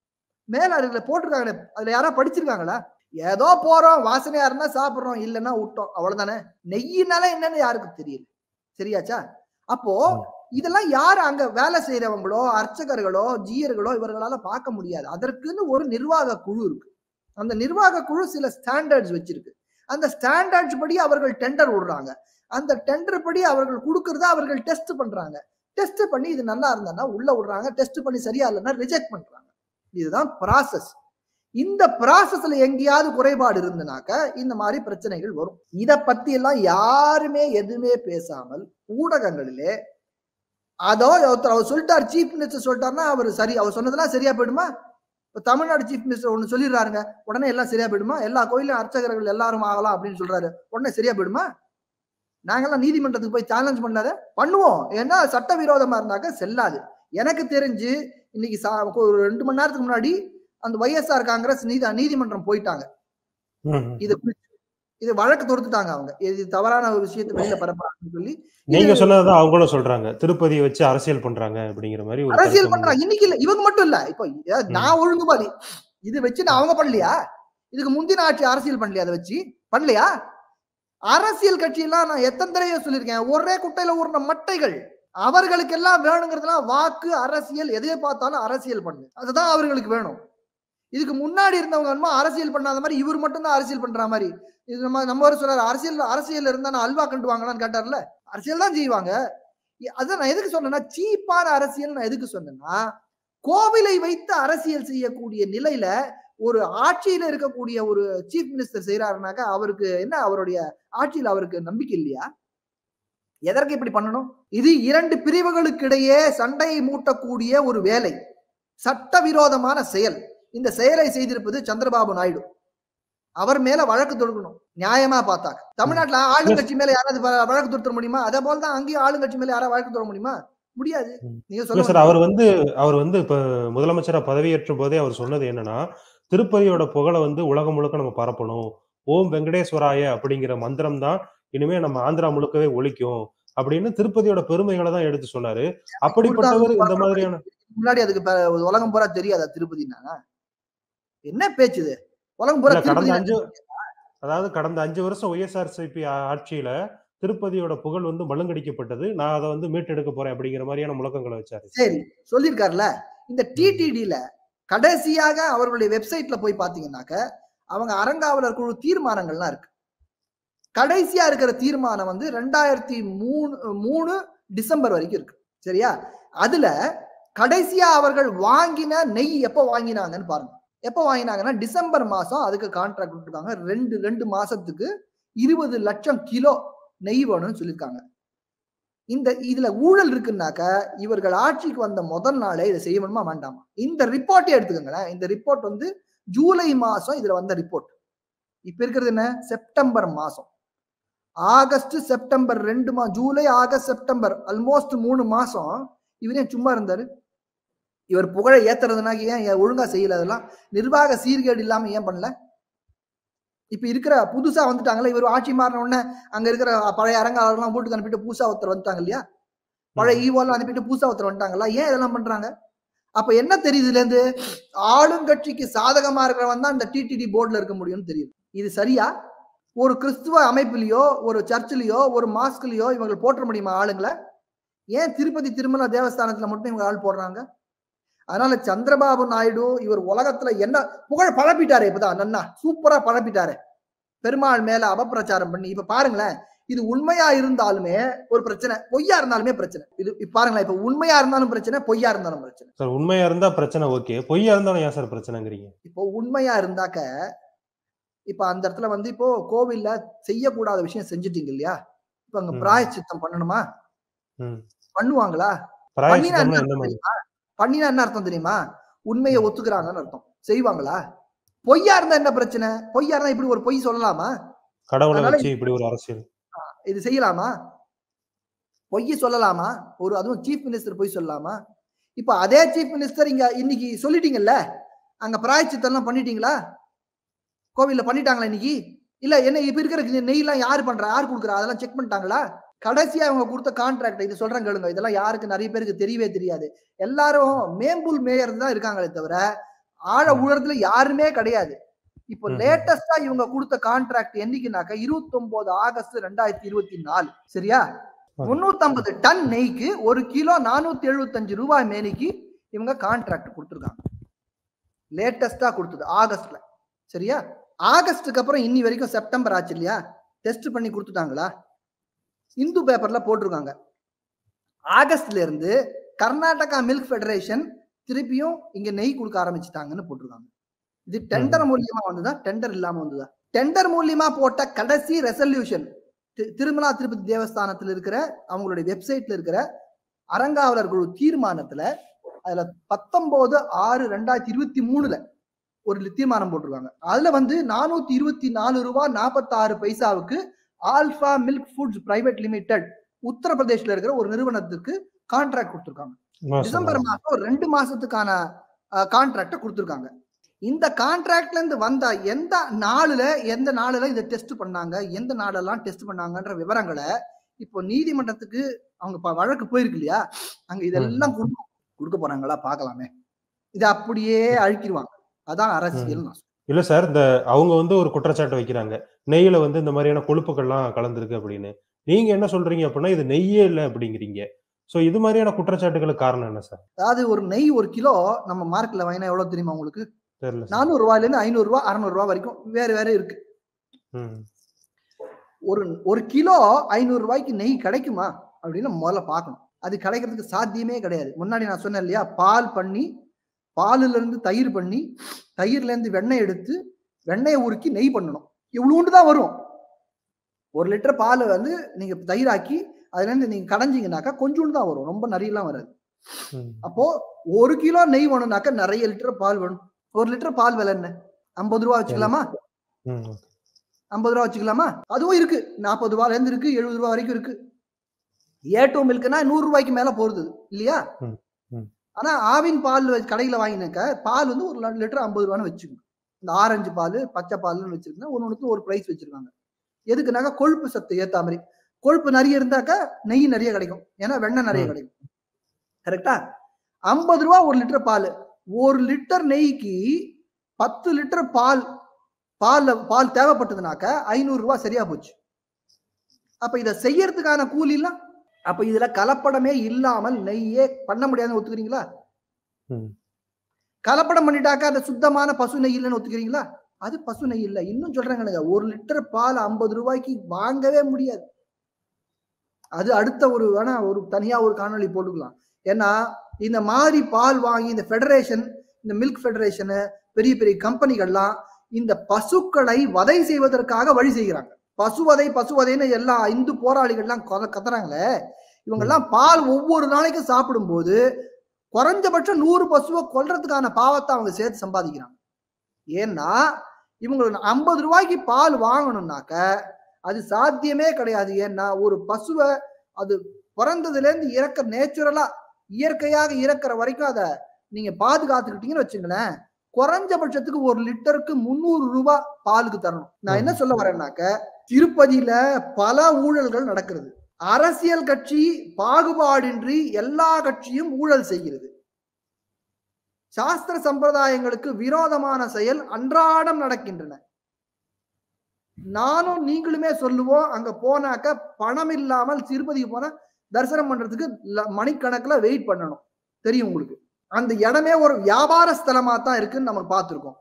மேல அதுல போட்டிருக்காங்க அதுல யாராவது படிச்சிருக்காங்களா ஏதோ போறோம் வாசனையா இருந்தா சாப்பிடுறோம் இல்லைன்னா விட்டோம் அவ்வளவுதானே நெய்யினால என்னன்னு யாருக்கு தெரியல சரியாச்சா அப்போ ம். இதெல்லாம் யார் அங்க வேலை செய்யறவங்களோ அர்ச்சகர்களோ ஜீயர்களோ இவர்களால பார்க்க முடியாது அதற்குன்னு ஒரு நிர்வாக குழு இருக்கு அந்த நிர்வாக குழு சில ஸ்டாண்டர்ட்ஸ் வச்சிருக்கு அந்த ஸ்டாண்டர்ட்ஸ் படி அவர்கள் டெண்டர் விடுறாங்க அந்த டெண்டர் படி அவர்கள் கொடுக்கறத அவர்கள் டெஸ்ட் பண்றாங்க டெஸ்ட் பண்ணி இது நல்லா இருந்தா உள்ள விடுறாங்க டெஸ்ட் பண்ணி சரியா இல்லைன்னா ரிஜெக்ட் பண்றாங்க இதுதான் ப்ராசஸ் இந்த ப்ராசஸ்ல எங்கேயாவது குறைபாடு இருந்தனாக்க இந்த மாதிரி பிரச்சனைகள் வரும் இத பத்தி எல்லாம் யாருமே எதுவுமே பேசாமல் ஊடகங்களிலே அதோ ஒருத்தர் அவர் சொல்லிட்டார் சீஃப் மினிஸ்டர் சொல்லிட்டாருன்னா அவர் சரி அவர் சொன்னதெல்லாம் சரியா போயிடுமா இப்ப தமிழ்நாடு சீஃப் மினிஸ்டர் ஒண்ணு சொல்லிடுறாருங்க உடனே எல்லாம் சரியா போயிடுமா எல்லா கோயிலும் அர்ச்சகர்கள் எல்லாரும் ஆகலாம் அப்படின்னு சொல்றாரு உடனே சரியா போயிடுமா நாங்கெல்லாம் நீதிமன்றத்துக்கு போய் சேலஞ்ச் பண்ணாத பண்ணுவோம் ஏன்னா சட்டவிரோதமா இருந்தாக்க செல்லாது எனக்கு தெரிஞ்சு இன்னைக்கு சா- ஒரு ரெண்டு மணி நேரத்துக்கு முன்னாடி அந்த ஒய்எஸ்ஆர் காங்கிரஸ் நீதி நீதிமன்றம் போயிட்டாங்க ம், ம். இது குறித்து இது வழக்கு தொடுத்துட்டாங்க அவங்க இது தவறான ஒரு விஷயத்தை வெளியில பரப்புறாங்கன்னு சொல்லி நீங்க சொன்னதுதான் அவங்களும் சொல்றாங்க திருப்பதியை வச்சு அரசியல் பண்றாங்க அப்படிங்கிற மாதிரி ஒரு அரசியல் கருத்து பண்றாங்க இன்னைக்கு இல்ல இவங்க மட்டும் இல்ல இப்போ ஏ- நான் ஒழுங்குபாதி இது வச்சு நான் அவங்க பண்ணலையா இதுக்கு முந்தின ஆட்சி அரசியல் பண்ணலையா அதை வச்சு பண்ணலையா அரசியல் கட்சி எல்லாம் நான் எத்தனை தடவை சொல்லியிருக்கேன் ஒரே குட்டையில ஊர்ன மட்டைகள் அவர்களுக்கு எல்லாம் வேணுங்கிறதுலாம் வாக்கு அரசியல் எதைய பார்த்தாலும் அரசியல் பண்ணு அதுதான் அவர்களுக்கு வேணும் இதுக்கு முன்னாடி இருந்தவங்க என்னமோ அரசியல் பண்ணாத மாதிரி இவர் மட்டும் தான் அரசியல் பண்ற மாதிரி இது நம்ம நம்ம ஒரு சொல்றாரு அரசியல் அரசியல் இருந்தா நான் அல்வா கண்டு வாங்கலாம்னு கேட்டார்ல அரசியல் தான் செய்வாங்க இ- அதான் நான் எதுக்கு சொன்னேன்னா சீப்பான அரசியல் நான் எதுக்கு சொன்னேன்னா கோவிலை வைத்து அரசியல் செய்யக்கூடிய நிலையில ஒரு ஆட்சியில இருக்கக்கூடிய ஒரு சீஃப் மினிஸ்டர் செய்யறாருனாக்கா அவருக்கு என்ன அவருடைய ஆட்சியில் அவருக்கு நம்பிக்கை இல்லையா எதற்கு இப்படி பண்ணணும் இது இரண்டு பிரிவுகளுக்கு இடையே சண்டையை மூட்டக்கூடிய ஒரு வேலை சட்டவிரோதமான செயல் இந்த செயலை செய்திருப்பது சந்திரபாபு நாயுடு அவர் மேல வழக்கு தொடுக்கணும் நியாயமா பார்த்தாக்க தமிழ்நாட்டுல ஆளுங்கட்சி மேல யாராவது வ- வழக்கு தொடுத்த முடியுமா அதே போல தான் அங்கேயும் ஆளுங்கட்சி மேல யாராவது வழக்கு தொட முடியுமா முடியாது ம். நீங்க இல்ல சார் சொல்லுங்க அவர் வந்து அவர் வந்து இப்ப முதலமைச்சரா பதவியேற்றும் போதே அவர் சொன்னது என்னன்னா திருப்பதியோட புகழை வந்து உலகம் முழுக்க நம்ம பரப்பணும் ஓம் வெங்கடேஸ்வராய அப்படிங்கிற மந்திரம் தான் இனிமே நம்ம ஆந்திரா முழுக்கவே ஒலிக்கும் அப்படின்னு திருப்பதியோட பெருமைகளை தான் எடுத்து சொன்னாரு அப்படிப்பட்டவர் இந்த மாதிரியான முன்னாடி அதுக்கு ப- உலகம் பூரா தெரியாதா திருப்பதினா என்ன பேச்சு இது உலகம் பூரா இல்ல கடந்த திருப்பதி அஞ்சு அதாவது கடந்த அஞ்சு வருஷம் ஒய்எஸ்ஆர்சிபி ஆட்சியில திருப்பதியோட புகழ் வந்து மழுங்கடிக்கப்பட்டது நான் அதை வந்து மீட்டெடுக்க போறேன் அப்படிங்கிற மாதிரியான முழக்கங்களை வச்சாரு சரி சொல்லியிருக்காருல்ல இந்த டிடிடில கடைசியாக அவர்களுடைய வெப்சைட்ல போய் பாத்தீங்கன்னாக்க அவங்க அறங்காவலர் குழு தீர்மானங்கள்லாம் இருக்கு கடைசியா இருக்கிற தீர்மானம் வந்து ரெண்டாயிரத்தி மூணு மூணு டிசம்பர் வரைக்கும் இருக்கு சரியா அதுல கடைசியா அவர்கள் வாங்கின நெய் எப்போ வாங்கினாங்கன்னு பாருங்க எப்போ வாங்கினாங்கன்னா டிசம்பர் மாசம் அதுக்கு கான்ட்ராக்ட் கொடுத்துருக்காங்க ரெண்டு ரெண்டு மாசத்துக்கு இருபது லட்சம் கிலோ நெய் வேணும்னு சொல்லியிருக்காங்க இந்த இதுல ஊழல் இருக்குன்னாக்க இவர்கள் ஆட்சிக்கு வந்த முதல் நாளே இதை செய்யணுமா வேண்டாமா இந்த ரிப்போர்ட்டே எடுத்துக்கோங்களேன் இந்த ரிப்போர்ட் வந்து ஜூலை மாசம் இதுல வந்த ரிப்போர்ட் இப்ப இருக்கிறது என்ன செப்டம்பர் மாசம் ஆகஸ்ட் செப்டம்பர் ரெண்டு மா ஜூலை ஆகஸ்ட் செப்டம்பர் ஆல்மோஸ்ட் மூணு மாசம் இவர் ஏன் சும்மா இருந்தாரு இவர் புகழை ஏத்துறதுனாக்க ஏன் ஏன் ஒழுங்கா செய்யல அதெல்லாம் நிர்வாக சீர்கேடு இல்லாம ஏன் பண்ணல இப்ப இருக்கிற புதுசா வந்துட்டாங்கல்ல இவர் ஆட்சி மாறின உடனே அங்க இருக்கிற பழைய அரங்காளர்லாம் வீட்டுக்கு அனுப்பிட்டு புதுசா ஒருத்தர் வந்துட்டாங்க இல்லையா பழைய ஈவோலாம் அனுப்பிட்டு புதுசா ஒருத்தர் வந்துட்டாங்களா ஏன் இதெல்லாம் பண்றாங்க அப்ப என்ன தெரியுது இதுல இருந்து ஆளுங்கட்சிக்கு சாதகமா இருக்கிறவன் தான் இந்த டிடிடி போர்டுல இருக்க முடியும்னு தெரியுது இது சரியா ஒரு கிறிஸ்துவ அமைப்புலயோ ஒரு சர்ச்சிலேயோ ஒரு மாஸ்க்லயோ இவங்க போற்ற முடியுமா ஆளுங்களை ஏன் திருப்பதி திருமல தேவஸ்தானத்துல மட்டும் இவங்க ஆள் போடுறாங்க அதனால சந்திரபாபு நாயுடு இவர் உலகத்துல என்ன புகழ் பழப்பிட்டாரு இப்பதான் நன்னா சூப்பரா பழப்பிட்டாரு பெருமாள் மேல அபப்பிரச்சாரம் பண்ணி இப்ப பாருங்களேன் இது உண்மையா இருந்தாலுமே ஒரு பிரச்சனை பொய்யா இருந்தாலுமே பிரச்சனை இது இப்ப பாருங்களேன் இப்ப உண்மையா இருந்தாலும் பிரச்சனை பொய்யா இருந்தாலும் பிரச்சனை சார் உண்மையா இருந்தா பிரச்சனை ஓகே பொய்யா இருந்தாலும் ஏன் சார் பிரச்சனைங்கிறீங்க இப்போ உண்மையா இருந்தாக்க இப்ப அந்த இடத்துல வந்து இப்போ கோவில்ல செய்யக்கூடாத விஷயம் செஞ்சுட்டீங்க இல்லையா இப்ப அங்க ம். பிராயச்சித்தம் பண்ணணுமா ம். பண்ணுவாங்களா பண்ணினா என்ன பிராயச்சித்தம்னா எந்த அர்த்தம் மாதிரி தெரியுமா பண்ணினா என்ன அர்த்தம் தெரியுமா உண்மையை ஒத்துக்கிறாங்கன்னு அர்த்தம் செய்வாங்களா பொய்யா இருந்தா என்ன பிரச்சனை பொய்யா இருந்தா இப்படி ஒரு பொய் சொல்லலாமா கடவுளை அதனால வச்சு இப்படி ஒரு அரசியல் இது செய்யலாமா பொய் சொல்லலாமா ஒரு அதுவும் சீஃப் மினிஸ்டர் பொய் சொல்லலாமா இப்ப அதே சீஃப் மினிஸ்டர் இங்க இன்னைக்கு சொல்லிட்டீங்கல்ல அங்க பிராயச்சித்தம்லாம் பண்ணிட்டீங்களா கோவில்ல பண்ணிட்டாங்களா இன்னைக்கு இல்ல என்ன இப்ப இருக்கிற நெய்லாம் யாரு பண்றா யார் கொடுக்குறா அதெல்லாம் செக் பண்ணிட்டாங்களா கடைசியா அவங்க கொடுத்த கான்ட்ராக்ட் இது சொல்றேன் கேளுங்க இதெல்லாம் யாருக்கு நிறைய பேருக்கு தெரியவே தெரியாது எல்லாரும் மேம்புல் மேயர் தான் இருக்காங்களே தவிர ஆழ உழறதுல யாருமே கிடையாது இப்போ ம்ஹும். லேட்டஸ்டா இவங்க கொடுத்த கான்ட்ராக்ட் என்னைக்குனாக்கா இருபத்தி ஒன்பது ஆகஸ்ட் ரெண்டாயிரத்தி இருபத்தி நாலு சரியா முன்னூத்தி டன் நெய்க்கு ஒரு கிலோ நானூத்தி எழுபத்தஞ்சு ரூபாய் மேனிக்கு இவங்க கான்ட்ராக்ட் கொடுத்துருக்காங்க லேட்டஸ்டா கொடுத்தது ஆகஸ்ட்ல சரியா ஆகஸ்டுக்கு அப்புறம் இன்னி வரைக்கும் செப்டம்பர் ஆச்சு இல்லையா டெஸ்ட் பண்ணி கொடுத்துட்டாங்களா இந்து பேப்பர்ல போட்டிருக்காங்க ஆகஸ்ட்ல இருந்து கர்நாடகா மில்க் ஃபெடரேஷன் திருப்பியும் இங்க நெய் கொடுக்க ஆரம்பிச்சிட்டாங்கன்னு போட்டிருக்காங்க இது டெண்டர் மூலியமா வந்ததா டெண்டர் இல்லாம வந்ததா டெண்டர் மூலியமா போட்ட கடைசி ரெசல்யூஷன் திருமலா திருப்பதி தேவஸ்தானத்துல இருக்கிற அவங்களுடைய வெப்சைட்ல இருக்கிற அறங்காவலர் குழு தீர்மானத்துல அதுல பத்தொன்பது ஆறு ரெண்டாயிரத்தி இருபத்தி மூணுல ஒரு தீர்மானம் போட்டிருக்காங்க அதுல வந்து நானூத்தி இருபத்தி நாலு ரூபாய் நாற்பத்தாறு பைசாவுக்கு Alpha Milk Foods Private Limited உத்தரப்பிரதேஷ்ல இருக்கிற ஒரு நிறுவனத்துக்கு கான்ட்ராக்ட் கொடுத்திருக்காங்க ஆமா சார். டிசம்பர் மாசம் ஒரு ரெண்டு மாசத்துக்கான கான்ட்ராக்ட கொடுத்திருக்காங்க இந்த கான்ட்ராக்ட்ல இருந்து வந்த எந்த நாளுல எந்த நாளுல இதை டெஸ்ட் பண்ணாங்க எந்த நாளெல்லாம் டெஸ்ட் பண்ணாங்கன்ற விவரங்களை இப்போ நீதிமன்றத்துக்கு அவங்க ப- வழக்கு போயிருக்கு இல்லையா அங்க இதெல்லாம் கொடுக்க கொடுக்க போறாங்களா பார்க்கலாமே இதை அப்படியே அழிக்கிடுவாங்க அதான் அரசியல் நான் சொல்றேன். இல்ல சார் இந்த அவங்க வந்து ஒரு குற்றச்சாட்டு வைக்கிறாங்க நெய்யில வந்து இந்த மாதிரியான கொழுப்புகள்லாம் கலந்துருக்கு அப்படின்னு நீங்க என்ன சொல்றீங்க அப்படின்னா இது நெய்யே இல்லை அப்படிங்கிறீங்க சோ இது மாதிரியான குற்றச்சாட்டுகளுக்கு காரணம் என்ன சார் அதாவது ஒரு நெய் ஒரு கிலோ நம்ம மார்க்கெட்ல வாங்கினா எவ்வளவு தெரியுமா உங்களுக்கு தெரியல சார். நானூறு ரூபாயில இருந்து ஐநூறு ரூபாய் அறுநூறு ரூபாய் வரைக்கும் வேற வேற இருக்கு ம். ஒரு ஒரு கிலோ ஐநூறு ரூபாய்க்கு நெய் கிடைக்குமா அப்படின்னு முதல்ல பார்க்கணும் அது கிடைக்கிறதுக்கு சாத்தியமே கிடையாது முன்னாடி நான் சொன்னேன் இல்லையா பால் பண்ணி பாலுல இருந்து தயிர் பண்ணி தயிர்ல இருந்து வெண்ணெய் எடுத்து வெண்ணெயை உருக்கி நெய் பண்ணணும் இவ்வளோண்டு தான் வரும் ஒரு லிட்டர் பால் வந்து நீங்க தயிராக்கி அதுல இருந்து நீங்க கடைஞ்சிங்கனாக்கா கொஞ்சோண்டு தான் வரும் ரொம்ப நிறையலாம் வராது ம். அப்போ ஒரு கிலோ நெய் வேணும்னாக்கா நிறைய லிட்டர் பால் வேணும் ஒரு லிட்டர் பால் விலை என்ன ஐம்பது ரூபா வச்சுக்கலாமா ம். ஐம்பது ரூபா வச்சுக்கலாமா அதுவும் இருக்கு நாற்பது ரூபால இருந்து இருக்கு எழுபது ரூபா வரைக்கும் இருக்கு ஏ டூ மில்க்னா நூறு ரூபாய்க்கு மேல போறது இல்லையா ம், ம். ஆனா ஆவின் பால் வச்சு- கடையில வாங்கினாக்க பால் வந்து ஒரு லிட்டர் ஐம்பது ரூபான்னு வச்சுக்கோங்க இந்த ஆரஞ்சு பால் பச்சை பால்னு வச்சிருக்கா ஒன்னு ஒன்றுக்கு ஒரு பிரைஸ் வச்சிருக்காங்க எதுக்குனாக்கா கொழுப்பு சத்து ஏத்த மாதிரி கொழுப்பு நிறைய இருந்தாக்கா நெய் நிறைய கிடைக்கும் ஏன்னா வெண்ணெய் நிறைய ம். கிடைக்கும் கரெக்டா ஐம்பது ரூபா ஒரு லிட்டர் பால் ஒரு லிட்டர் நெய்க்கு பத்து லிட்டர் பால் பால்ல பால் தேவைப்பட்டதுனாக்க ஐநூறு ரூபாய் சரியா போச்சு அப்ப இதை செய்யறதுக்கான கூலி எல்லாம் அப்ப இதுல கலப்படமே இல்லாமல் நெய்யே பண்ண முடியாதுன்னு ஒத்துக்கிறீங்களா ம். கலப்படம் பண்ணிட்டாக்க அது சுத்தமான பசு நெய் இல்லைன்னு ஒத்துக்கிறீங்களா அது பசு நெய் இல்லை இன்னும் சொல்றாங்க ஒரு லிட்டர் பால் ஐம்பது ரூபாய்க்கு வாங்கவே முடியாது அது அடுத்த ஒரு வேணா ஒரு தனியா ஒரு காணொளி போட்டுக்கலாம் ஏன்னா இந்த மாதிரி பால் வாங்கி இந்த ஃபெடரேஷன் இந்த மில்க் ஃபெடரேஷனு பெரிய பெரிய கம்பெனிகள்லாம் இந்த பசுக்களை வதை செய்வதற்காக வழி செய்கிறாங்க பசுவதை பசுவதைன்னு எல்லா இந்து போராளிகள்லாம் கொத- கத்துறாங்களே இவங்கெல்லாம் பால் ஒவ்வொரு நாளைக்கும் சாப்பிடும்போது குறைஞ்சபட்சம் நூறு பசுவை கொல்றதுக்கான பாவத்தை அவங்க சேர்த்து சம்பாதிக்கிறாங்க ஏன்னா இவங்க ஐம்பது ரூபாய்க்கு பால் வாங்கணும்னாக்க அது சாத்தியமே கிடையாது ஏன்னா ஒரு பசுவை அது பிறந்ததுல இருந்து இறக்க நேச்சுரலா இயற்கையாக இறக்குற வரைக்கும் அதை நீங்க பாதுகாத்துக்கிட்டீங்கன்னு வச்சுங்களேன் குறைஞ்சபட்சத்துக்கு ஒரு லிட்டருக்கு முந்நூறு ரூபாய் பாலுக்கு தரணும் நான் என்ன சொல்ல வரேன்னாக்க திருப்பதியில பல ஊழல்கள் நடக்கிறது அரசியல் கட்சி பாகுபாடின்றி எல்லா கட்சியும் ஊழல் செய்கிறது சாஸ்திர சம்பிரதாயங்களுக்கு விரோதமான செயல் அன்றாடம் நடக்கின்றன நானும் நீங்களுமே சொல்லுவோம் அங்க போனாக்க பணம் இல்லாமல் திருப்பதிக்கு போனா தரிசனம் பண்றதுக்கு ல- மணிக்கணக்குல வெயிட் பண்ணணும் தெரியும் உங்களுக்கு அந்த இடமே ஒரு வியாபார ஸ்தலமா தான் இருக்குன்னு நம்ம பார்த்திருக்கோம்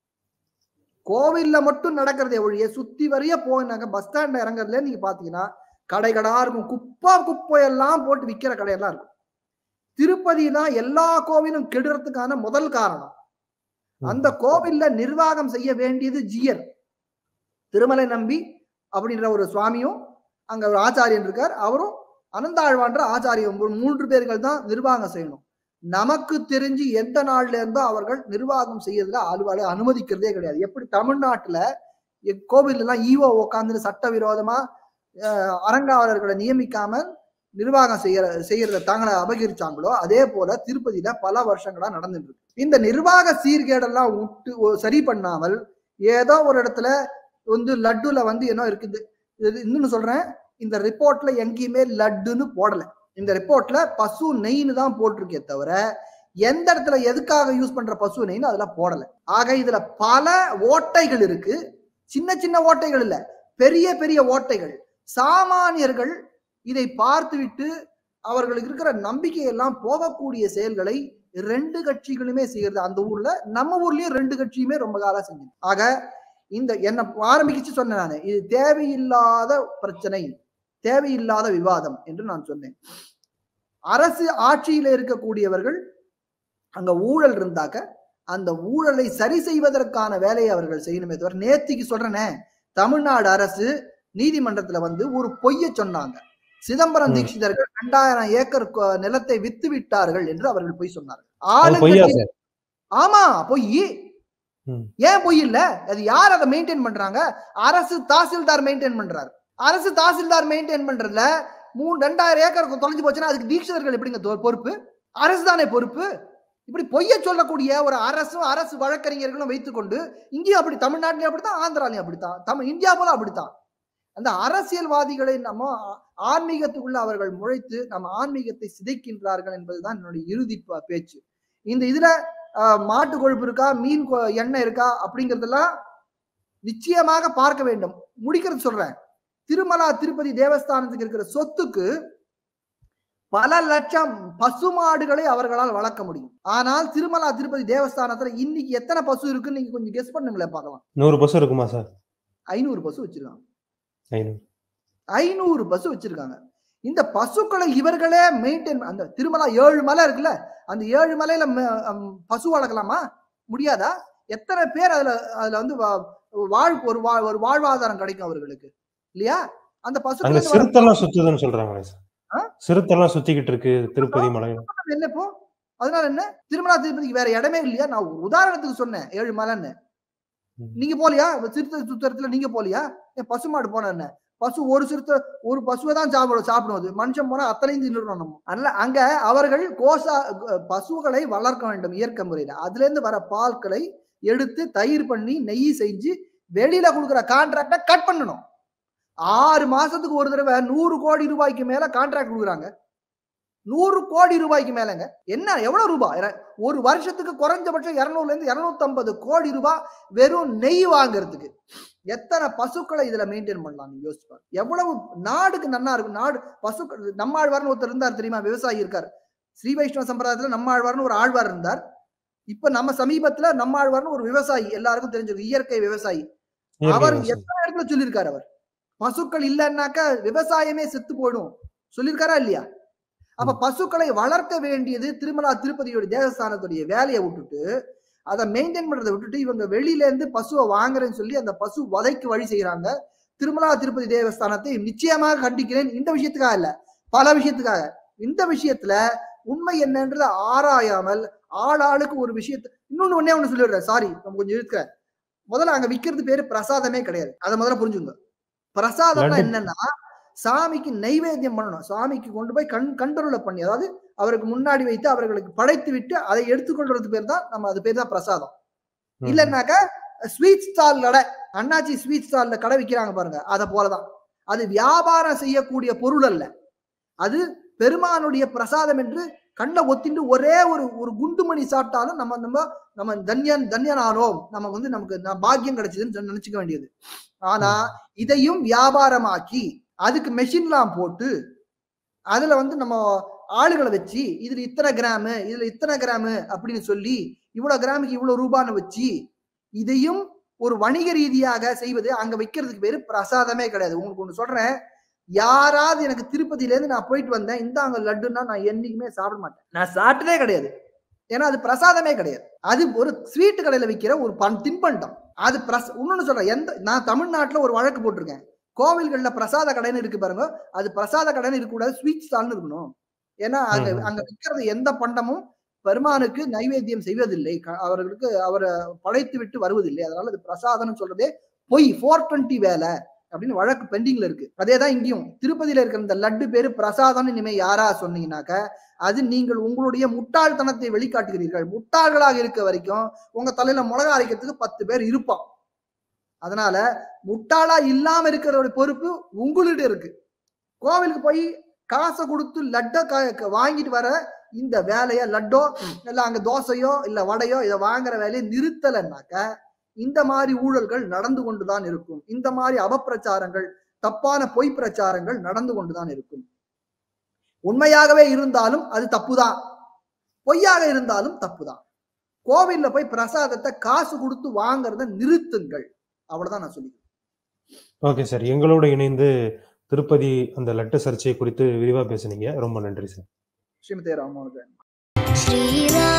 கோவில்ல மட்டும் நடக்கிறதே ஒழிய சுத்தி வரைய போனாக்க பஸ் ஸ்டாண்ட்ல இறங்குறதுல நீங்க பாத்தீங்கன்னா கடை கடா இருக்கும் குப்பை குப்பையெல்லாம் போட்டு விக்கிற கடையெல்லாம் இருக்கும் திருப்பதி தான் எல்லா கோவிலும் கெடுறதுக்கான முதல் காரணம் அந்த கோவில்ல நிர்வாகம் செய்ய வேண்டியது ஜியர் திருமலை நம்பி அப்படின்ற ஒரு சுவாமியும் அங்க ஒரு ஆச்சாரியன் இருக்கார் அவரும் அனந்தாழ்வான்ற ஆச்சாரியம் ஒரு மூன்று பேர்கள் தான் நிர்வாகம் செய்யணும் நமக்கு தெரிஞ்சு எந்த நாள்ல இருந்தோ அவர்கள் நிர்வாகம் செய்யறதுல அலுவலை அனுமதிக்கிறதே கிடையாது எப்படி தமிழ்நாட்டுல எ- கோவில்ல எல்லாம் ஈவோ உட்காந்து சட்டவிரோதமா அஹ், அறங்காவலர்களை நியமிக்காமல் நிர்வாகம் செய்யற செய்யறத தங்களை அபகரிச்சாங்களோ அதே போல திருப்பதியில பல வருஷங்களா நடந்துட்டு இருக்கு இந்த நிர்வாக சீர்கேடெல்லாம் விட்டு ஒ- சரி பண்ணாமல் ஏதோ ஒரு இடத்துல வந்து லட்டுல வந்து என்ன இருக்குது இது இன்னொன்னு சொல்றேன் இந்த ரிப்போர்ட்ல எங்கேயுமே லட்டுன்னு போடல இந்த ரிப்போர்ட்ல பசு நெய்ன்னு தான் போட்டிருக்கே தவிர எந்த இடத்துல எதுக்காக யூஸ் பண்ற பசு நெய்ன்னு அதுல போடல ஆக இதுல பல ஓட்டைகள் இருக்கு சின்ன சின்ன ஓட்டைகள் இல்ல பெரிய பெரிய ஓட்டைகள் சாமானியர்கள் இதை பார்த்துவிட்டு அவர்களுக்கு இருக்கிற நம்பிக்கையெல்லாம் போகக்கூடிய செயல்களை ரெண்டு கட்சிகளுமே செய்யறது அந்த ஊர்ல நம்ம ஊர்லயும் ரெண்டு கட்சியுமே ரொம்ப காலம் செஞ்சது ஆக இந்த என்ன ஆரம்பிச்சு சொன்னேன் நான் இது தேவையில்லாத பிரச்சனை தேவையில்லாத விவாதம் என்று நான் சொன்னேன் அரசு ஆட்சியில இருக்கக்கூடியவர்கள் அங்க ஊழல் இருந்தாக்க அந்த ஊழலை சரி செய்வதற்கான வேலையை அவர்கள் செய்யணுமே தவிர நேத்திக்கு சொல்றேனே தமிழ்நாடு அரசு நீதிமன்றத்துல வந்து ஒரு பொய்ய சொன்னாங்க சிதம்பரம் ம். தீட்சிதர்கள் ரெண்டாயிரம் ஏக்கர் கொ- நிலத்தை வித்து விட்டார்கள் என்று அவர்கள் பொய் சொன்னார்கள் அது பொய்யா ஆளுங்கட்சி சார் ஆமா பொய் ம். ஏன் பொய் இல்ல அது யார் அதை மெயின்டைன் பண்றாங்க அரசு தாசில்தார் மெயின்டைன் பண்றாரு அரசு தாசில்தார் மெயின்டைன் பண்றதுல மூணு ரெண்டாயிரம் ஏக்கர் தொலைஞ்சு போச்சுன்னா அதுக்கு தீட்சிதர்கள் எப்படிங்க தொ- பொறுப்பு அரசு தானே பொறுப்பு இப்படி பொய்ய சொல்லக்கூடிய ஒரு அரசும் அரசு வழக்கறிஞர்களும் வைத்துக்கொண்டு இங்கேயும் அப்படி தமிழ்நாட்டிலையும் அப்படித்தான் ஆந்திராலையும் அப்படித்தான் தமிழ் இந்தியா போல அப்படித்தான் அந்த அரசியல்வாதிகளை நம்ம ஆ- ஆன்மீகத்துக்குள்ள அவர்கள் முழைத்து நம்ம ஆன்மீகத்தை சிதைக்கின்றார்கள் என்பதுதான் என்னுடைய இறுதி ப- பேச்சு இந்த இதுல ஆஹ், மாட்டு கொழுப்பு இருக்கா மீன் கொ- எண்ணெய் இருக்கா அப்படிங்கறதெல்லாம் நிச்சயமாக பார்க்க வேண்டும் முடிக்கிறது சொல்றேன் திருமலா திருப்பதி தேவஸ்தானத்துக்கு இருக்கிற சொத்துக்கு பல லட்சம் பசுமாடுகளை அவர்களால் வளர்க்க முடியும் ஆனால் திருமலா திருப்பதி தேவஸ்தானத்துல இன்னைக்கு எத்தனை பசு இருக்குன்னு நீங்க கொஞ்சம் கெஸ் பண்ணுங்களேன் பார்க்கலாம் நூறு பஸ் இருக்குமா சார் ஐநூறு பசு வச்சிருக்காங்க ஐநூறு ஐநூறு பசு வச்சிருக்காங்க இந்த பசுக்களை இவர்களே மெயின்டைன் அந்த திருமலா ஏழு மலை இருக்குல்ல அந்த ஏழு மலையில ம- அம், பசு வளர்க்கலாமா முடியாதா எத்தனை பேர் அதுல அதுல வந்து வா- வாழ் ஒரு வா- ஒரு வாழ்வாதாரம் கிடைக்கும் அவர்களுக்கு இல்லையா அந்த அங்க பசுக்கள் வர சிறுத்தெல்லாம் சுத்துதுன்னு சொல்றாங்களே சார் ஆ? சிறுத்தெல்லாம் சுத்திக்கிட்டு இருக்கு திருப்பதி மலையில பணம் என்ன இப்போ அதனால என்ன திருமலா திருப்பதிக்கு வேற இடமே இல்லையா நான் ஒரு உதாரணத்துக்கு சொன்னேன் ஏழு மலைன்னு ம். நீங்க போலியா சிறுத்தை சுத்தரத்துல நீங்க போலியா ஏன் பசுமாடு போன என்ன பசு ஒரு சிறுத்தை ஒரு பசுவை தான் சாப்பிடும் சாப்பிடும் அது மனுஷன் போனா அத்தனையும் தின்னுறோம் நம்ம அதனால அங்க அவர்கள் கோசா அஹ், பசுக்களை வளர்க்க வேண்டும் இயற்கை முறையில அதுல இருந்து வர பால்களை எடுத்து தயிர் பண்ணி நெய் செஞ்சு வெளியில கொடுக்குற கான்ட்ராக்ட கட் பண்ணணும் ஆறு மாசத்துக்கு ஒரு தடவை நூறு கோடி ரூபாய்க்கு மேல கான்ட்ராக்ட் கொடுக்குறாங்க நூறு கோடி ரூபாய்க்கு மேலங்க என்ன எவ்வளவு ரூபாய் இர- ஒரு வருஷத்துக்கு குறைஞ்சபட்சம் இருநூறுல இருந்து இருநூத்தி கோடி ரூபாய் வெறும் நெய் வாங்குறதுக்கு எத்தனை பசுக்களை இதுல மெயின்டைன் பண்ணலாம் நீங்க யோசிச்சு பாருங்க எவ்வளவு நாடுக்கு நன்னா இருக்கும் நாடு பசுக்கள் நம்மாழ்வார்னு ஒருத்தர் இருந்தார் தெரியுமா விவசாயி இருக்கார் ஸ்ரீ வைஷ்ணவ சம்பிரதாயத்துல நம்மாழ்வார்னு ஒரு ஆழ்வார் இருந்தார் இப்ப நம்ம சமீபத்துல நம்மாழ்வார்னு ஒரு விவசாயி எல்லாருக்கும் தெரிஞ்சது இயற்கை விவசாயி இயற்கை அவர் விவசாயம். எத்தனை இடத்துல சொல்லியிருக்காரு அவர் பசுக்கள் இல்லைன்னாக்கா விவசாயமே செத்து போயிடும் சொல்லியிருக்காரா இல்லையா அப்ப பசுக்களை வளர்க்க வேண்டியது திருமலா திருப்பதியோட தேவஸ்தானத்துடைய வேலையை விட்டுட்டு அதை மெயின்டைன் பண்றதை விட்டுட்டு இவங்க வெளியில இருந்து பசுவை வாங்குறேன்னு சொல்லி அந்த பசு வதைக்கு வழி செய்யறாங்க திருமலா திருப்பதி தேவஸ்தானத்தை நிச்சயமாக கண்டிக்கிறேன் இந்த விஷயத்துக்காக இல்ல பல விஷயத்துக்காக இந்த விஷயத்துல உண்மை என்னன்றதை ஆராயாமல் ஆளாளுக்கு ஒரு விஷயத்தை இன்னொன்னு ஒன்னே ஒண்ணு சொல்லிடுறேன் சாரி நம்ம கொஞ்சம் இருக்க முதல்ல அங்க விக்கிறது பேரு பிரசாதமே கிடையாது அதை முதல்ல புரிஞ்சுங்க பிரசாதம்னா லட்டு- என்னன்னா சாமிக்கு நைவேத்தியம் பண்ணணும் சாமிக்கு கொண்டு போய் கண் கண்டருளை பண்ணி அதாவது அவருக்கு முன்னாடி வைத்து அவர்களுக்கு படைத்து விட்டு அதை எடுத்துக்கொள்றது பேர் தான் நம்ம அது பேர் தான் பிரசாதம் ம். இல்லைன்னாக்கா ஸ்வீட் ஸ்டால் கடை அண்ணாச்சி ஸ்வீட் ஸ்டால்ல கடை விற்கிறாங்க பாருங்க அதை போலதான் அது வியாபாரம் செய்யக்கூடிய பொருள் அல்ல அது பெருமானுடைய பிரசாதம் என்று கண்ணை ஒத்திண்டு ஒரே ஒரு ஒரு குண்டுமணி சாப்பிட்டாலும் நம்ம நம்ம நம்ம தன்யன் தன்யனானோம் நமக்கு வந்து நமக்கு ந- பாக்கியம் கிடைச்சதுன்னு சொல்லி நினைச்சுக்க வேண்டியது ஆனா இதையும் வியாபாரமாக்கி அதுக்கு மெஷின்லாம் போட்டு அதுல வந்து நம்ம ஆளுகளை வச்சு இதுல இத்தனை கிராமு இதுல இத்தனை கிராமு அப்படின்னு சொல்லி இவ்வளவு கிராமுக்கு இவ்வளவு ரூபான்னு வச்சு இதையும் ஒரு வணிக ரீதியாக செய்வது அங்க வைக்கிறதுக்கு பேரு பிரசாதமே கிடையாது உங்களுக்கு ஒண்ணு சொல்றேன் யாராவது எனக்கு திருப்பதியில இருந்து நான் போயிட்டு வந்தேன் இந்தாங்க லட்டுன்னா நான் என்னைக்குமே சாப்பிட மாட்டேன் நான் சாப்பிட்டதே கிடையாது ஏன்னா அது பிரசாதமே கிடையாது அது ஒரு ஸ்வீட் கடையில விற்கிற ஒரு பண் தின்பண்டம் அது பிரச இன்னொன்னு சொல்றேன் எந்த நான் தமிழ்நாட்டுல ஒரு வழக்கு போட்டிருக்கேன் கோவில்கள்ல பிரசாத கடைன்னு இருக்கு பாருங்க அது பிரசாத கடைன்னு இருக்கக்கூடாது ஸ்வீட் ஸ்டால்னு இருக்கணும் ஏன்னா அங்க ம். அங்க விற்கிறது எந்த பண்டமும் பெருமானுக்கு நைவேத்தியம் செய்வதில்லை க- அவர்களுக்கு அவரை படைத்து விட்டு வருவதில்லை அதனால அது பிரசாதம்னு சொல்றதே பொய் ஃபோர் டுவெண்ட்டி வேலை அப்படின்னு வழக்கு பெண்டிங்ல இருக்கு அதே தான் இங்கேயும் திருப்பதியில இருக்கிற இந்த லட்டு பேரு பிரசாதம்னு இனிமே யாரா சொன்னீங்கன்னாக்க அது நீங்கள் உங்களுடைய முட்டாள்தனத்தை வெளிக்காட்டுகிறீர்கள் முட்டாள்களாக இருக்க வரைக்கும் உங்க தலையில மிளகா அரைக்கிறதுக்கு பத்து பேர் இருப்பான் அதனால முட்டாளா இல்லாம இருக்கிற பொறுப்பு உங்கள்கிட்ட இருக்கு கோவிலுக்கு போய் காசை கொடுத்து லட்டை க- க- வாங்கிட்டு வர இந்த வேலைய லட்டோ இல்ல அங்க தோசையோ இல்ல வடையோ இதை வாங்குற வேலையை நிறுத்தலைன்னாக்க இந்த மாதிரி ஊழல்கள் நடந்து கொண்டுதான் இருக்கும் இந்த மாதிரி அவப்பிரச்சாரங்கள் தப்பான பொய் பிரச்சாரங்கள் நடந்து கொண்டுதான் இருக்கும் உண்மையாகவே இருந்தாலும் அது தப்புதான் பொய்யாக இருந்தாலும் தப்புதான் கோவில்ல போய் பிரசாதத்தை காசு கொடுத்து வாங்குறத நிறுத்துங்கள் அவ்வளவுதான் நான் சொல்லி ஓகே சார் எங்களோடு இணைந்து திருப்பதி அந்த லட்டு சர்ச்சை குறித்து விரிவா பேசுனீங்க ரொம்ப நன்றி சார் ஸ்ரீமதே ராமானுஜன் श्रीराम